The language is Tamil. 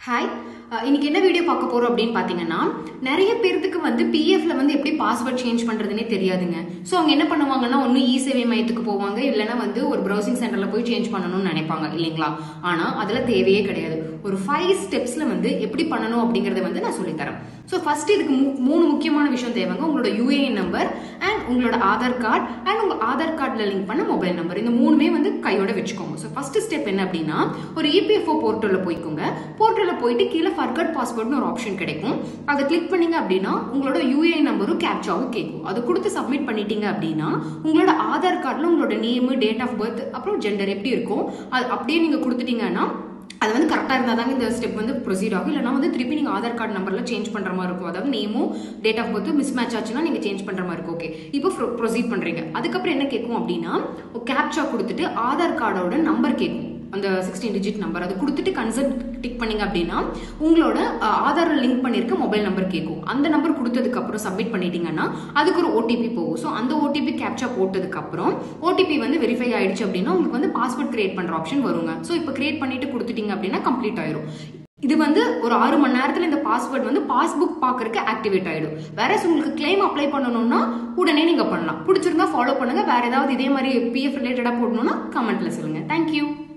ஹாய் அஹ் இன்னைக்கு என்ன வீடியோ பார்க்க போறோம் அப்படின்னு பாத்தீங்கன்னா நிறைய பேர்த்துக்கு வந்து பிஎஃப்ல வந்து எப்படி பாஸ்வேர்ட் சேஞ்ச் பண்றதுனே தெரியாதுங்க ஸோ அவங்க என்ன பண்ணுவாங்கன்னா ஒன்று இ சேவை மையத்துக்கு போவாங்க இல்லைன்னா வந்து ஒரு ப்ரௌசிங் சென்டர்ல போய் சேஞ்ச் பண்ணணும்னு நினைப்பாங்க இல்லைங்களா ஆனா அதுல தேவையே கிடையாது ஒரு ஃபைவ் ஸ்டெப்ஸ்ல வந்து எப்படி பண்ணணும் அப்படிங்கறத வந்து நான் சொல்லித்தரேன் ஸோ ஃபர்ஸ்ட் இதுக்கு மூ- மூணு முக்கியமான விஷயம் தேவைங்க உங்களோட யூஏஎன் நம்பர் அண்ட் உங்களோட ஆதார் கார்டு அண்ட் உங்க ஆதார் கார்டில் லிங்க் பண்ண மொபைல் நம்பர் இந்த மூணுமே வந்து கையோட வச்சுக்கோங்க ஸோ ஃபர்ஸ்ட் ஸ்டெப் என்ன அப்படின்னா ஒரு இபிஎஃப்ஓ போர்ட்டலில் போய்க்கோங்க போர்ட்டலில் போயிட்டு கீழே ஃபர்கட் பாஸ்வேர்ட்னு ஒரு ஆப்ஷன் கிடைக்கும் அதை கிளிக் பண்ணீங்க அப்படின்னா உங்களோட யூஏஎன் நம்பரும் கேப்சாவும் கேட்கும் அதை கொடுத்து சப்மிட் பண்ணிட்டீங்க அப்படின்னா உங்களோட ஆதார் கார்டில் உங்களோட நேமு டேட் ஆஃப் பர்த் அப்புறம் ஜெண்டர் எப்படி இருக்கும் அது அப்படியே நீங்கள் கொடுத்துட்டீங்கன்னா அது வந்து கரெக்டாக இருந்தால் தாங்க இந்த ஸ்டெப் வந்து ப்ரொசீட் ஆகும் இல்லைனா வந்து திருப்பி நீங்கள் ஆதார் கார்டு நம்பரில் சேஞ்ச் பண்ணுற மாதிரி இருக்கும் அதாவது நேமும் டேட் ஆஃப் பர்த்தும் மிஸ் மேட்ச் ஆச்சுன்னா நீங்கள் சேஞ்ச் பண்ணுற மாதிரி இருக்கும் ஓகே இப்போ ப்ரொசீட் பண்ணுறீங்க அதுக்கப்புறம் என்ன கேட்கும் அப்படின்னா கேப்சா கொடுத்துட்டு ஆதார் கார்டோட நம்பர் கேட்கும் அந்த சிக்ஸ்டீன் டிஜிட் நம்பர் அது கொடுத்துட்டு கன்சர்ட் டிக் பண்ணீங்க அப்படின்னா உங்களோட அஹ், ஆதார் லிங்க் பண்ணியிருக்க மொபைல் நம்பர் கேட்கும் அந்த நம்பர் கொடுத்ததுக்கு அப்புறம் சப்மிட் பண்ணிட்டீங்கன்னா அதுக்கு ஒரு ஓடிபி போகும் ஸோ அந்த ஓடிபி கேப்சா போட்டதுக்கு அப்புறம் ஓடிபி வந்து வெரிஃபை ஆயிடுச்சு அப்படின்னா உங்களுக்கு வந்து பாஸ்வேர்ட் கிரியேட் பண்ற ஆப்ஷன் வருங்க ஸோ இப்போ கிரியேட் பண்ணிட்டு கொடுத்துட்டீங்க அப்படின்னா கம்ப்ளீட் ஆயிரும் இது வந்து ஒரு ஆறு மணி நேரத்துல இந்த பாஸ்வேர்ட் வந்து பாஸ்புக் பார்க்கறதுக்கு ஆக்டிவேட் ஆயிடும் வேற உங்களுக்கு கிளைம் அப்ளை பண்ணணும்னா உடனே நீங்க பண்ணலாம் பிடிச்சிருந்தா ஃபாலோ பண்ணுங்க வேற ஏதாவது இதே மாதிரி பிஎஃப் ரிலேட்டடா போடணும்னா கமெண்ட்ல சொல்லுங்க தேங்க்யூ